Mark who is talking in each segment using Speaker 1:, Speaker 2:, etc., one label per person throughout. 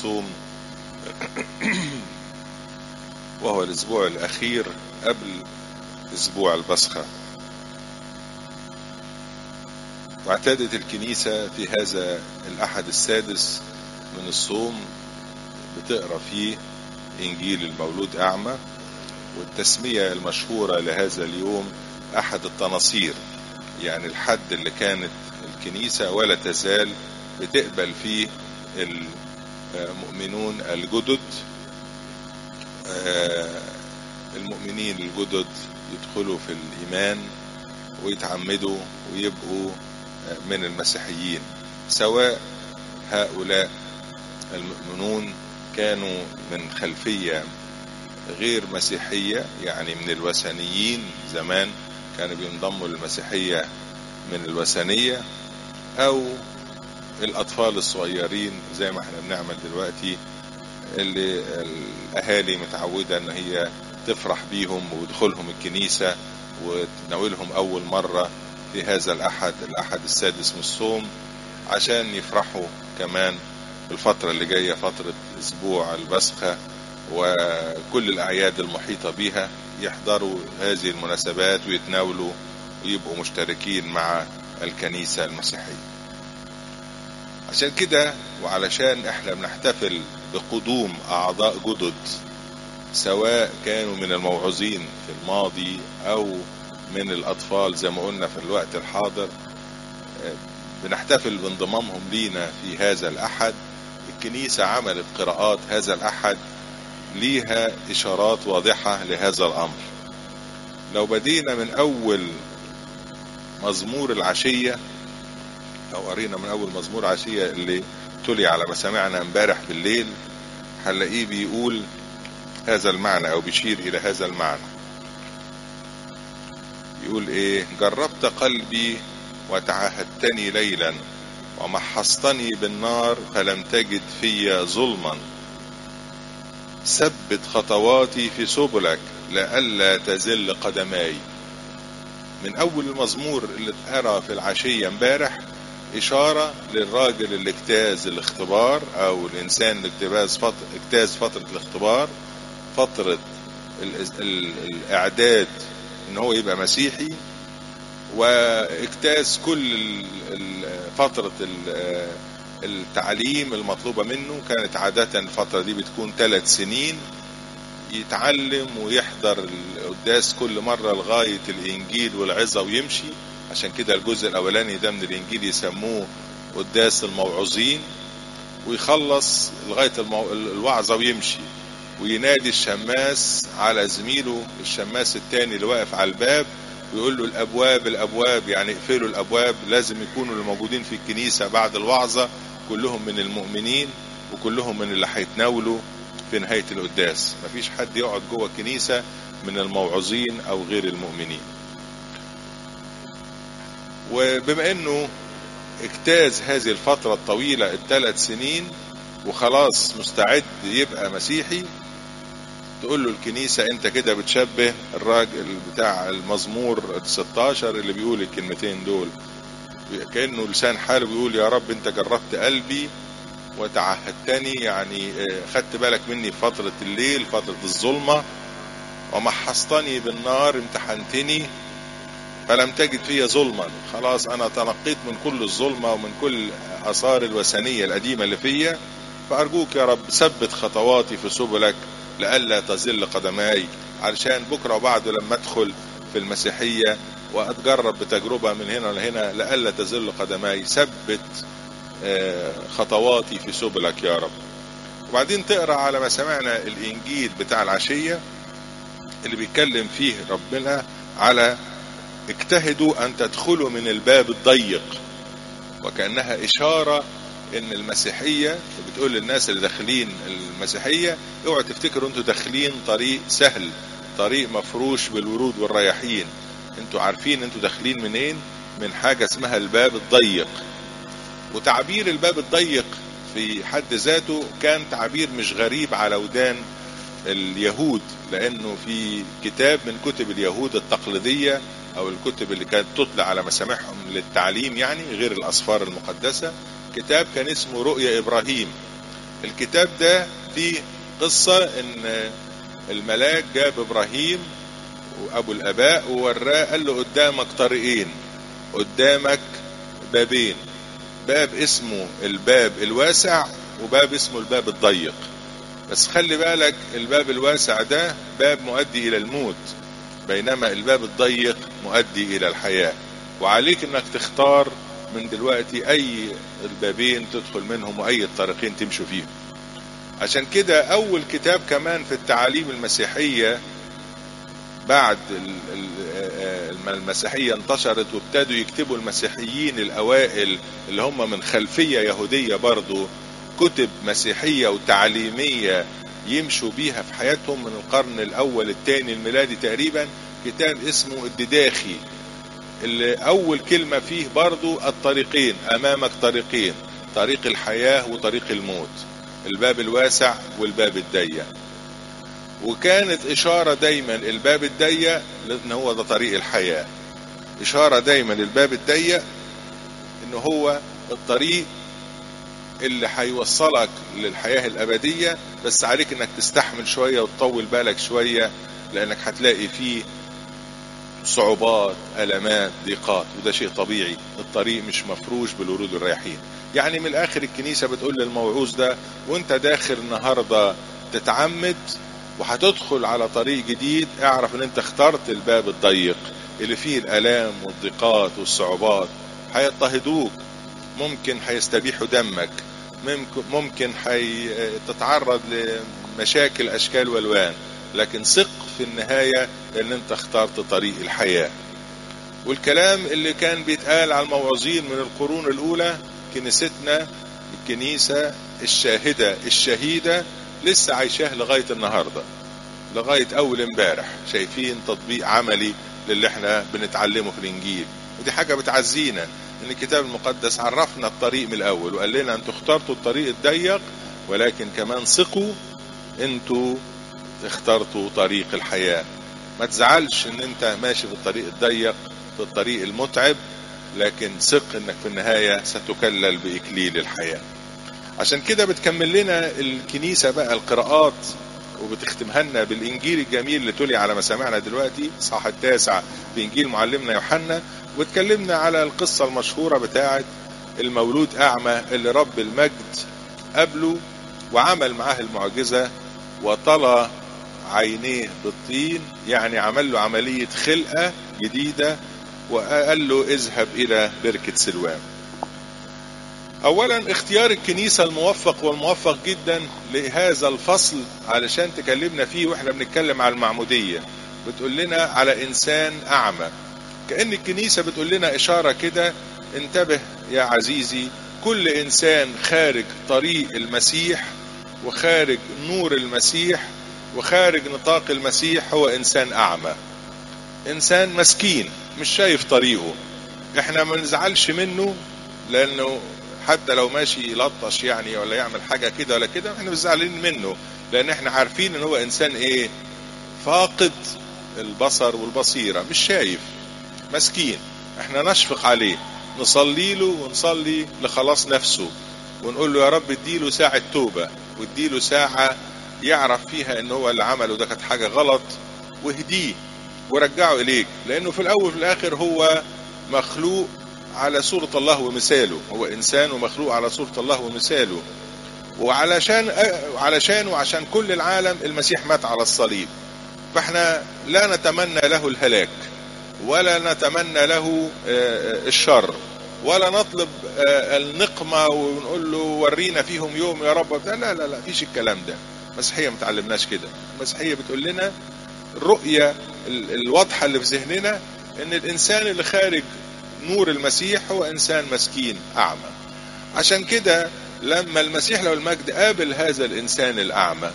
Speaker 1: الصوم وهو الأسبوع الأخير قبل أسبوع البصخة واعتادت الكنيسة في هذا الأحد السادس من الصوم بتقرأ فيه إنجيل المولود أعمى والتسمية المشهورة لهذا اليوم أحد التناصير يعني الحد اللي كانت الكنيسة ولا تزال بتقبل فيه المؤمنون الجدد المؤمنين الجدد يدخلوا في الإيمان ويتعمدوا ويبقوا من المسيحيين سواء هؤلاء المؤمنون كانوا من خلفية غير مسيحية يعني من الوثنيين زمان كانوا بينضموا للمسيحية من الوثنية أو الأطفال الصغيرين زي ما احنا بنعمل دلوقتي اللي الأهالي متعودة إن هي تفرح بيهم ودخولهم الكنيسة وتناولهم أول مرة في هذا الأحد الأحد السادس من الصوم عشان يفرحوا كمان الفترة اللي جاية فترة أسبوع البسخة وكل الأعياد المحيطة بها يحضروا هذه المناسبات ويتناولوا ويبقوا مشتركين مع الكنيسة المسيحية عشان كده وعلشان احنا بنحتفل بقدوم أعضاء جدد سواء كانوا من الموعوظين في الماضي أو من الأطفال زي ما قلنا في الوقت الحاضر بنحتفل بانضمامهم لينا في هذا الأحد الكنيسة عملت قراءات هذا الأحد ليها إشارات واضحة لهذا الأمر لو بدينا من أول مزمور العشية أو قرينا من أول مزمور عشية اللي تلي على مسامعنا امبارح بالليل هنلاقيه بيقول هذا المعنى أو بيشير إلى هذا المعنى يقول إيه جربت قلبي وتعهدتني ليلا ومحصتني بالنار فلم تجد في ظلما ثبت خطواتي في سبلك لئلا تزل قدماي من اول المزمور اللي اتقرا في العشية امبارح اشارة للراجل اللي اجتاز الاختبار او الانسان اللي اجتاز فترة, اجتاز فترة الاختبار فترة ال ال الاعداد ان هو يبقى مسيحي واجتاز كل فترة التعليم المطلوبة منه كانت عادة الفترة دي بتكون ثلاث سنين يتعلم ويحضر القداس كل مرة لغاية الإنجيل والعظة ويمشي عشان كده الجزء الأولاني ده من الإنجيل يسموه قداس الموعظين ويخلص لغاية المو... الوعظة ويمشي وينادي الشماس على زميله الشماس التاني اللي واقف على الباب ويقول له الابواب الابواب يعني اقفلوا الابواب لازم يكونوا الموجودين في الكنيسه بعد الوعظه كلهم من المؤمنين وكلهم من اللي هيتناولوا في نهايه القداس مفيش حد يقعد جوه الكنيسه من الموعظين او غير المؤمنين وبما انه اجتاز هذه الفترة الطويلة الثلاث سنين وخلاص مستعد يبقى مسيحي تقول له الكنيسة انت كده بتشبه الراجل بتاع المزمور 16 اللي بيقول الكلمتين دول كأنه لسان حاله بيقول يا رب انت جربت قلبي وتعهدتني يعني خدت بالك مني في فترة الليل فترة الظلمة ومحصتني بالنار امتحنتني فلم تجد فيا ظلما خلاص انا تنقيت من كل الظلمة ومن كل اثار الوثنية القديمة اللي فيا فارجوك يا رب ثبت خطواتي في سبلك لئلا تزل قدماي علشان بكرة وبعده لما ادخل في المسيحية واتجرب بتجربة من هنا لهنا لئلا تزل قدماي ثبت خطواتي في سبلك يا رب وبعدين تقرا على ما سمعنا الانجيل بتاع العشية اللي بيتكلم فيه ربنا على اجتهدوا ان تدخلوا من الباب الضيق وكأنها اشارة ان المسيحية بتقول للناس اللي داخلين المسيحية اوعوا تفتكروا انتوا داخلين طريق سهل طريق مفروش بالورود والرياحين انتوا عارفين انتوا داخلين منين من حاجة اسمها الباب الضيق وتعبير الباب الضيق في حد ذاته كان تعبير مش غريب على ودان اليهود لانه في كتاب من كتب اليهود التقليدية او الكتب اللي كانت تطلع على مسامعهم للتعليم يعني غير الاسفار المقدسة كتاب كان اسمه رؤيا ابراهيم الكتاب ده فيه قصة ان الملاك جاب ابراهيم وابو الاباء ووراه قال له قدامك طريقين قدامك بابين باب اسمه الباب الواسع وباب اسمه الباب الضيق بس خلي بالك الباب الواسع ده باب مؤدي الى الموت بينما الباب الضيق مؤدي الى الحياة وعليك انك تختار من دلوقتي اي البابين تدخل منهم واي الطريقين تمشوا فيهم عشان كده اول كتاب كمان في التعاليم المسيحية بعد ما المسيحية انتشرت وابتدوا يكتبوا المسيحيين الاوائل اللي هم من خلفية يهودية برضو كتب مسيحية وتعليمية يمشوا بيها في حياتهم من القرن الاول الثاني الميلادي تقريبا كتاب اسمه الدداخي اللي اول كلمة فيه برضو الطريقين امامك طريقين طريق الحياة وطريق الموت الباب الواسع والباب الضيق وكانت اشارة دايما الباب الضيق ان هو ده طريق الحياة اشارة دايما الباب الضيق ان هو الطريق اللي هيوصلك للحياة الابدية بس عليك انك تستحمل شوية وتطول بالك شوية لانك هتلاقي فيه صعوبات ألمات ضيقات وده شيء طبيعي الطريق مش مفروش بالورود الرياحين يعني من الآخر الكنيسة بتقول للموعوظ ده وانت داخل النهاردة تتعمد وهتدخل على طريق جديد اعرف ان انت اخترت الباب الضيق اللي فيه الآلام والضيقات والصعوبات هيضطهدوك ممكن هيستبيحوا دمك ممكن هتتعرض لمشاكل أشكال والوان لكن ثق في النهاية ان انت اخترت طريق الحياة والكلام اللي كان بيتقال على الموعظين من القرون الاولى كنيستنا الكنيسة الشاهدة الشهيدة لسه عايشاه لغاية النهاردة لغاية اول امبارح شايفين تطبيق عملي للي احنا بنتعلمه في الانجيل ودي حاجة بتعزينا ان الكتاب المقدس عرفنا الطريق من الاول وقال لنا انتوا اخترتوا الطريق الضيق ولكن كمان ثقوا انتوا اخترتوا طريق الحياة ما تزعلش ان انت ماشي في الطريق الضيق في الطريق المتعب لكن ثق انك في النهاية ستكلل بإكليل الحياة عشان كده بتكمل لنا الكنيسة بقى القراءات وبتختمها لنا بالإنجيل الجميل اللي تلي على مسامعنا دلوقتي صح التاسع في إنجيل معلمنا يوحنا وتكلمنا على القصة المشهورة بتاعة المولود أعمى اللي رب المجد قبله وعمل معاه المعجزة وطلى عينيه بالطين يعني عمل له عملية خلقة جديدة وقال له اذهب إلى بركة سلوان أولا اختيار الكنيسة الموفق والموفق جدا لهذا الفصل علشان تكلمنا فيه واحنا بنتكلم على المعمودية بتقول لنا على إنسان أعمى كأن الكنيسة بتقول لنا إشارة كده انتبه يا عزيزي كل إنسان خارج طريق المسيح وخارج نور المسيح وخارج نطاق المسيح هو انسان اعمى انسان مسكين مش شايف طريقه احنا ما نزعلش منه لانه حتى لو ماشي يلطش يعني ولا يعمل حاجة كده ولا كده احنا مش زعلانين منه لان احنا عارفين ان هو انسان ايه فاقد البصر والبصيرة مش شايف مسكين احنا نشفق عليه نصلي له ونصلي لخلاص نفسه ونقول له يا رب اديله ساعة توبة واديله ساعة يعرف فيها ان هو اللي عمله ده كانت حاجة غلط واهديه ورجعه اليك لانه في الاول وفي الاخر هو مخلوق على صورة الله ومثاله هو انسان ومخلوق على صورة الله ومثاله وعلشان علشان وعشان كل العالم المسيح مات على الصليب فاحنا لا نتمنى له الهلاك ولا نتمنى له الشر ولا نطلب النقمة ونقول له ورينا فيهم يوم يا رب لا لا لا فيش الكلام ده المسيحية ما تعلمناش كده المسيحية بتقول لنا الرؤية الواضحة اللي في ذهننا ان الانسان اللي خارج نور المسيح هو انسان مسكين اعمى عشان كده لما المسيح له المجد قابل هذا الانسان الاعمى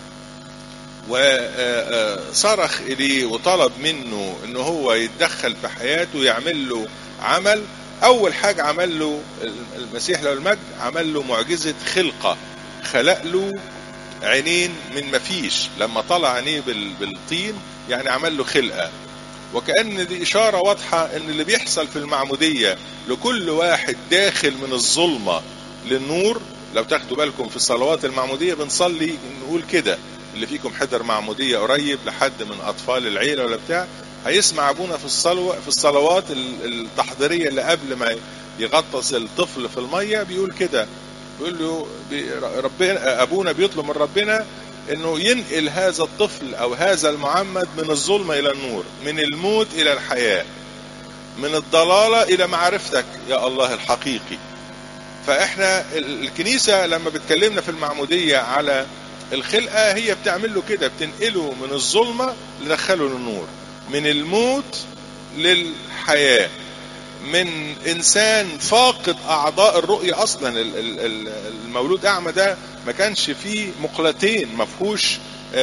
Speaker 1: وصرخ اليه وطلب منه ان هو يتدخل في حياته ويعمل له عمل اول حاجة عمل له المسيح له المجد عمل له معجزة خلقة خلق له عينين من مفيش لما طلع عينيه بالطين يعني عمل له خلقة وكأن دي إشارة واضحة أن اللي بيحصل في المعمودية لكل واحد داخل من الظلمة للنور لو تاخدوا بالكم في الصلوات المعمودية بنصلي نقول كده اللي فيكم حضر معمودية قريب لحد من أطفال العيلة ولا بتاع هيسمع أبونا في الصلوة في الصلوات التحضيرية اللي قبل ما يغطس الطفل في المية بيقول كده بيقول له ربنا أبونا بيطلب من ربنا انه ينقل هذا الطفل او هذا المعمد من الظلمة الى النور من الموت الى الحياة من الضلالة الى معرفتك يا الله الحقيقي فاحنا الكنيسة لما بتكلمنا في المعمودية على الخلقة هي بتعمل له كده بتنقله من الظلمة لدخله للنور من الموت للحياة من انسان فاقد اعضاء الرؤية اصلا المولود اعمى ده ما كانش فيه مقلتين ما فيهوش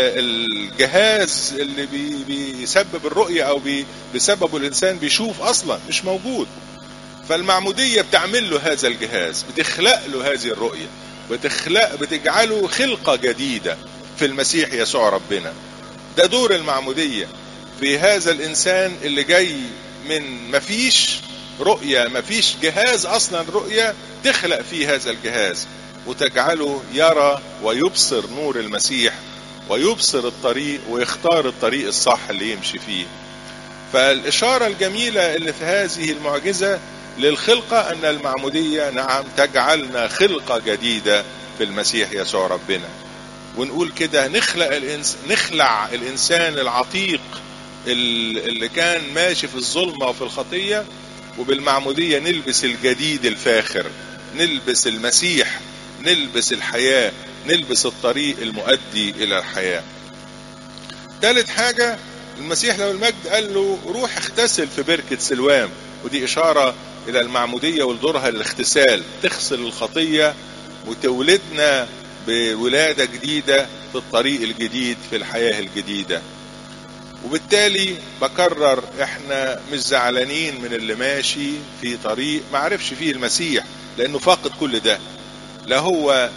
Speaker 1: الجهاز اللي بي بيسبب الرؤية او بي بسببه الانسان بيشوف اصلا مش موجود فالمعمودية بتعمل له هذا الجهاز بتخلق له هذه الرؤية بتخلق بتجعله خلقة جديدة في المسيح يسوع ربنا ده دور المعمودية في هذا الانسان اللي جاي من مفيش رؤية مفيش جهاز اصلا رؤية تخلق فيه هذا الجهاز وتجعله يرى ويبصر نور المسيح ويبصر الطريق ويختار الطريق الصح اللي يمشي فيه فالإشارة الجميلة اللي في هذه المعجزة للخلقة أن المعمودية نعم تجعلنا خلقة جديدة في المسيح يسوع ربنا ونقول كده نخلق الإنس... نخلع الإنسان العتيق اللي كان ماشي في الظلمة وفي الخطية وبالمعمودية نلبس الجديد الفاخر نلبس المسيح نلبس الحياة نلبس الطريق المؤدي إلى الحياة ثالث حاجة المسيح لو المجد قال له روح اغتسل في بركة سلوام ودي إشارة إلى المعمودية ولدورها الاغتسال تغسل الخطية وتولدنا بولادة جديدة في الطريق الجديد في الحياة الجديدة وبالتالي بكرر احنا مش زعلانين من اللي ماشي في طريق ما عرفش فيه المسيح لانه فاقد كل ده لا هو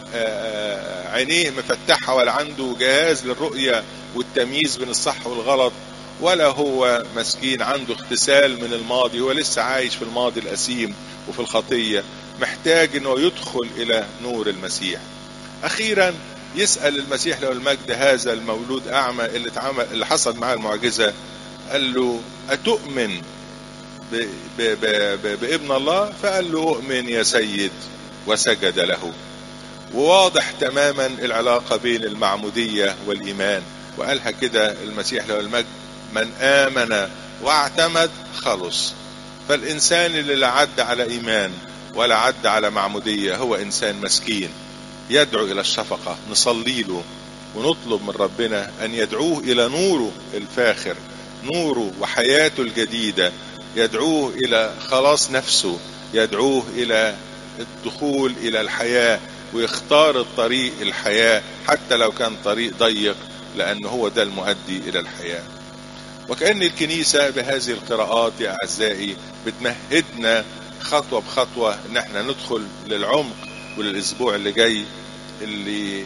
Speaker 1: عينيه مفتحة ولا عنده جهاز للرؤية والتمييز بين الصح والغلط ولا هو مسكين عنده اغتسال من الماضي هو لسه عايش في الماضي الأسيم وفي الخطية محتاج انه يدخل الى نور المسيح اخيرا يسأل المسيح له المجد هذا المولود اعمى اللي اتعمل اللي حصل معاه المعجزة قال له اتؤمن ب ب ب ب بابن الله فقال له اؤمن يا سيد وسجد له وواضح تماما العلاقة بين المعمودية والإيمان وقالها كده المسيح له المجد من آمن واعتمد خلص فالإنسان اللي لا عد على إيمان ولا عد على معمودية هو إنسان مسكين يدعو إلى الشفقة نصلي له ونطلب من ربنا أن يدعوه إلى نوره الفاخر نوره وحياته الجديدة يدعوه إلى خلاص نفسه يدعوه إلى الدخول إلى الحياة ويختار الطريق الحياة حتى لو كان طريق ضيق لأن هو ده المؤدي إلى الحياة وكأن الكنيسة بهذه القراءات يا أعزائي بتمهدنا خطوة بخطوة إن احنا ندخل للعمق وللأسبوع اللي جاي اللي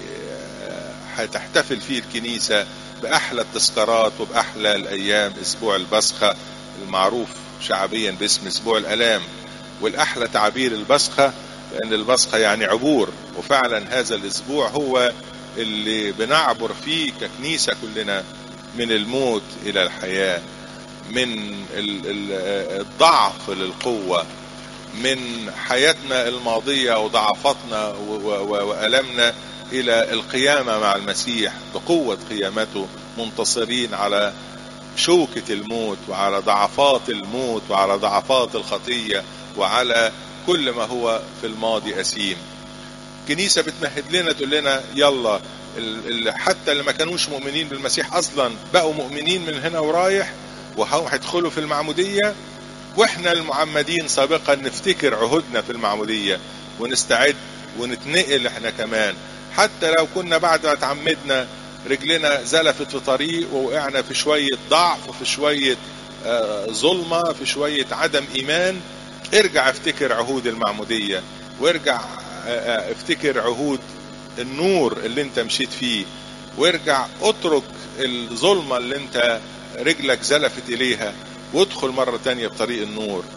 Speaker 1: هتحتفل فيه الكنيسة بأحلى التذكارات وبأحلى الأيام أسبوع البسخة المعروف شعبيا باسم أسبوع الألام والأحلى تعبير البسخة لأن البسخة يعني عبور وفعلا هذا الأسبوع هو اللي بنعبر فيه ككنيسة كلنا من الموت إلى الحياة من الضعف للقوة من حياتنا الماضية وضعفاتنا وألمنا إلى القيامة مع المسيح بقوة قيامته منتصرين على شوكة الموت وعلى ضعفات الموت وعلى ضعفات الخطية وعلى كل ما هو في الماضي أسيم كنيسة بتمهد لنا تقول لنا يلا حتى اللي ما كانوش مؤمنين بالمسيح أصلا بقوا مؤمنين من هنا ورايح وهم هيدخلوا في المعمودية واحنا المعمدين سابقا نفتكر عهودنا في المعمودية ونستعد ونتنقل احنا كمان حتى لو كنا بعد ما تعمدنا رجلنا زلفت في طريق ووقعنا في شوية ضعف وفي شوية ظلمة في شوية عدم إيمان ارجع افتكر عهود المعمودية وارجع افتكر عهود النور اللي انت مشيت فيه وارجع اترك الظلمة اللي انت رجلك زلفت اليها وادخل مرة تانية بطريق النور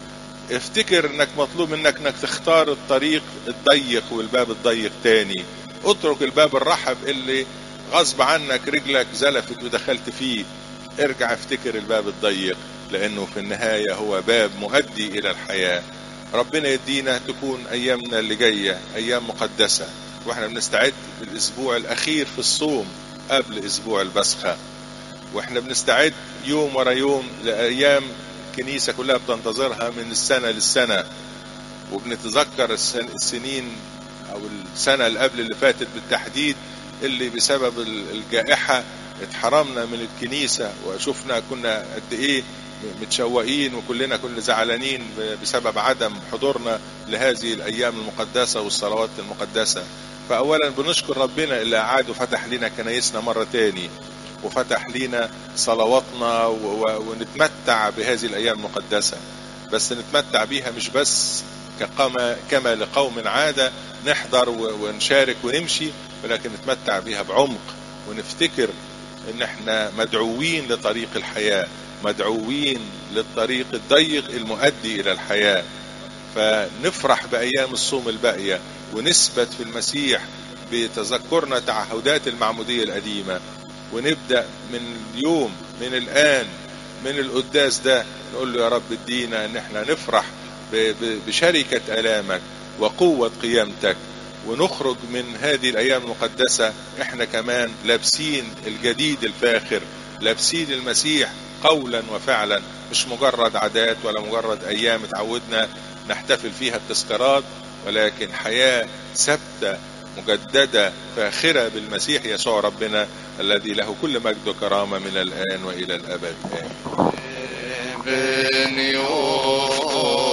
Speaker 1: افتكر انك مطلوب منك انك تختار الطريق الضيق والباب الضيق تاني اترك الباب الرحب اللي غصب عنك رجلك زلفت ودخلت فيه ارجع افتكر الباب الضيق لانه في النهاية هو باب مؤدي الى الحياة ربنا يدينا تكون ايامنا اللي جاية ايام مقدسة واحنا بنستعد للاسبوع الاخير في الصوم قبل اسبوع البسخة واحنا بنستعد يوم ورا يوم لايام الكنيسة كلها بتنتظرها من السنة للسنة وبنتذكر السنين او السنة اللي قبل اللي فاتت بالتحديد اللي بسبب الجائحة اتحرمنا من الكنيسة وشفنا كنا قد ايه متشوقين وكلنا كنا زعلانين بسبب عدم حضورنا لهذه الايام المقدسة والصلوات المقدسة فاولا بنشكر ربنا اللي اعاد وفتح لنا كنايسنا مرة تاني وفتح لنا صلواتنا ونتمتع بهذه الايام المقدسة بس نتمتع بيها مش بس كما كما لقوم عادة نحضر ونشارك ونمشي ولكن نتمتع بيها بعمق ونفتكر ان احنا مدعوين لطريق الحياة مدعوين للطريق الضيق المؤدي الى الحياة فنفرح بايام الصوم الباقية ونثبت في المسيح بتذكرنا تعهدات المعمودية القديمة ونبدأ من اليوم من الآن من القداس ده نقول له يا رب ادينا ان احنا نفرح بشركة آلامك وقوة قيامتك ونخرج من هذه الأيام المقدسة احنا كمان لابسين الجديد الفاخر لابسين المسيح قولا وفعلا مش مجرد عادات ولا مجرد أيام اتعودنا نحتفل فيها التذكارات ولكن حياة ثابتة مجددة فاخرة بالمسيح يسوع ربنا الذي له كل مجد وكرامة من الآن وإلى الأبد آمين